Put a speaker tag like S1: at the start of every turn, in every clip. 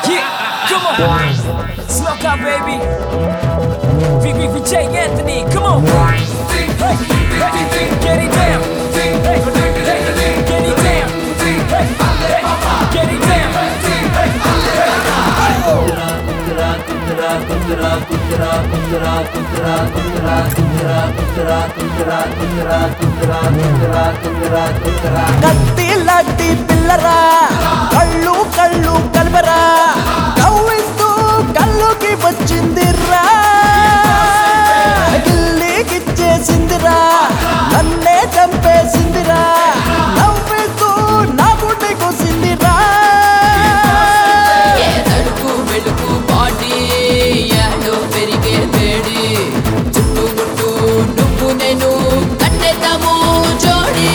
S1: Yeah, come on. Smoke out, baby. V V V J Anthony, come on. Hey, hey, get it down. Hey, hey, get it down. Hey, hey, get it down.
S2: కత్తి లాంటి పిల్లరా కళ్ళు కళ్ళు కలపరా కవ్విస్తూ కళ్ళుకి వచ్చిందిరా గిల్లికిచ్చేసిందిరా నన్నే చంపేసిందిరా నవ్వేస్తూ నా గుండె కోసిందిరా
S3: ఏ తడుపు వెలుగు బాడీ యాడో పెరిగే వేడి చుట్టుముట్టు నువ్వు నేను కట్టేద్దాము జోడి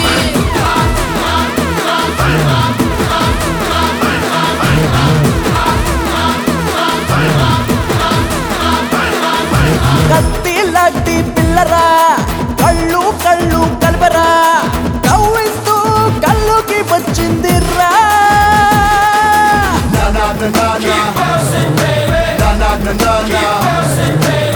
S2: కత్తి లాంటి పిల్లరా కళ్ళు కళ్ళు కలపరా కవ్విస్తూ కళ్ళుకి వచ్చిందిరా
S4: Na na na na na. Na na na na na.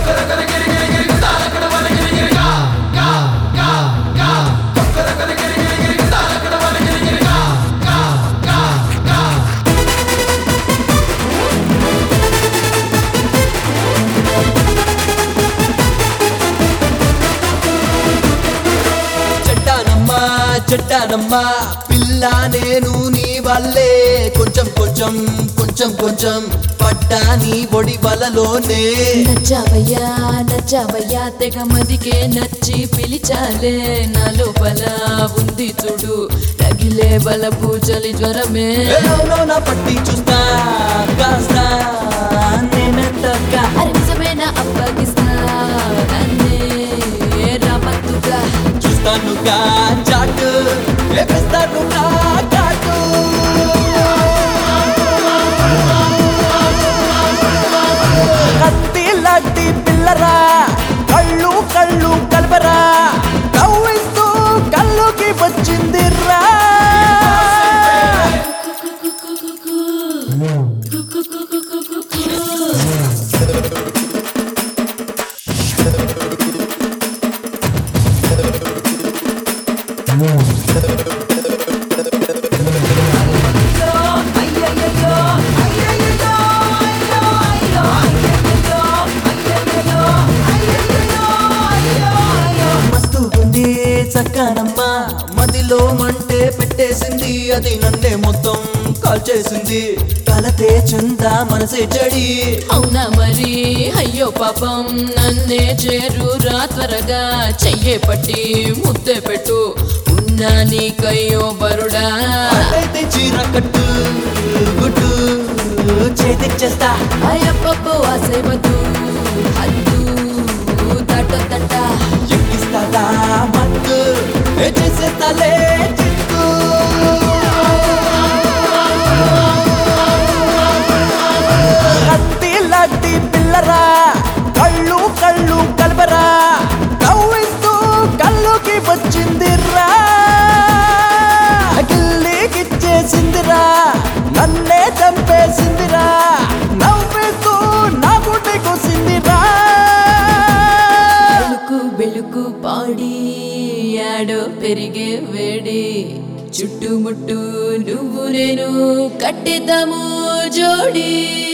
S5: చెట్టానమ్మా చెట్టానమ్మా పిల్ల నేను నీ వల్లే కొంచెం కొంచెం కొంచెం కొంచెం పడ్డా నీ ఒడి వలలోనే
S3: నచ్చావయ్యా నచ్చావయ్యా తెగ మదికే నచ్చి పిలిచాలే నా లోపల ఉంది చూడు రగిలే బలపు చలి జ్వరమే
S5: ఏలోనో నా పట్టి చూస్తా కాస్త నేనెంతగా
S3: అరే నిజమైన అప్పగిస్తా నన్నే రామత్తుగా
S5: చూస్తానుగా చాటు వేపిస్తానుగా చాటు
S2: కత్తి లాంటి పిల్లరా కళ్ళు కళ్ళు కలపరా కవ్విస్తూ కళ్ళుకి వచ్చిందిరా
S5: మస్తు ఉంది చక్కనమ్మా మదిలో మంటే పెట్టేసింది అది నన్నే మొత్తం కాల్ చేసింది కలతే చుందా మనసే చెడి
S3: అవునా మరి అయ్యో పాపం నన్నే చేరురా త్వరగా చెయ్యే పట్టి ముద్దే పెట్టు ఉన్నా నీకయ్యో బరుడా
S5: అయితే చీర కట్టు గుట్టు చేతిచ్చేస్తా
S3: అయ్యప్పో ఆశైవద్దు హద్దు తట
S5: ఎక్కిస్తాదా మత్తు ఏ చేసేస్తాలే చిక్కు
S2: కత్తి లాంటి పిల్లరా కళ్ళు కళ్ళు కలపరా కవ్విస్తూ కళ్ళుకి వచ్చిందిరా గిల్లికిచ్చేసిందిరా నన్నే చంపేసిందిరా నవ్వేస్తూ నా గుండె కోసిందిరా
S3: బెలుకు బెలుకు పాడి ఆడో పెరిగే వేడి చుట్టుముట్టు నువ్వు నేను కట్టేద్దాము జోడి